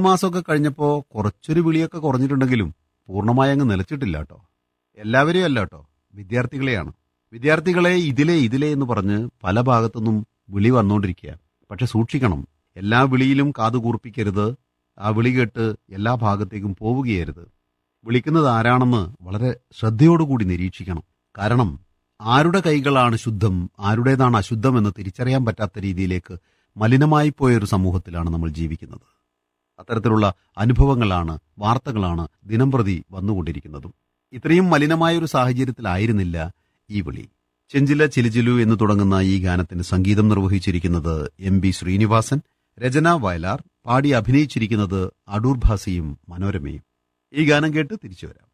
മാസമൊക്കെ കഴിഞ്ഞപ്പോ കുറച്ചൊരു വിളിയൊക്കെ കുറഞ്ഞിട്ടുണ്ടെങ്കിലും പൂർണ്ണമായി അങ്ങ് നിലച്ചിട്ടില്ല കേട്ടോ എല്ലാവരെയും അല്ല കേട്ടോ വിദ്യാർത്ഥികളെയാണ് വിദ്യാർത്ഥികളെ ഇതിലെ ഇതിലെ എന്ന് പറഞ്ഞ് പല ഭാഗത്തുനിന്നും വിളി വന്നുകൊണ്ടിരിക്കുക പക്ഷെ സൂക്ഷിക്കണം എല്ലാ വിളിയിലും കാതു കൂർപ്പിക്കരുത് ആ വിളി കേട്ട് എല്ലാ ഭാഗത്തേക്കും പോവുകയരുത് വിളിക്കുന്നത് ആരാണെന്ന് വളരെ ശ്രദ്ധയോടുകൂടി നിരീക്ഷിക്കണം കാരണം ആരുടെ കൈകളാണ് ശുദ്ധം ആരുടേതാണ് അശുദ്ധം എന്ന് തിരിച്ചറിയാൻ പറ്റാത്ത രീതിയിലേക്ക് മലിനമായി പോയൊരു സമൂഹത്തിലാണ് നമ്മൾ ജീവിക്കുന്നത് അത്തരത്തിലുള്ള അനുഭവങ്ങളാണ് വാർത്തകളാണ് ദിനംപ്രതി വന്നുകൊണ്ടിരിക്കുന്നതും ഇത്രയും മലിനമായ ഒരു സാഹചര്യത്തിലായിരുന്നില്ല ഈ വിളി ചെഞ്ചില ചിലിചിലു എന്ന് തുടങ്ങുന്ന ഈ ഗാനത്തിന് സംഗീതം നിർവഹിച്ചിരിക്കുന്നത് എം ബി ശ്രീനിവാസൻ രചന വയലാർ പാടി അഭിനയിച്ചിരിക്കുന്നത് അടൂർ ഭാസിയും മനോരമയും ഈ ഗാനം കേട്ട് തിരിച്ചു വരാം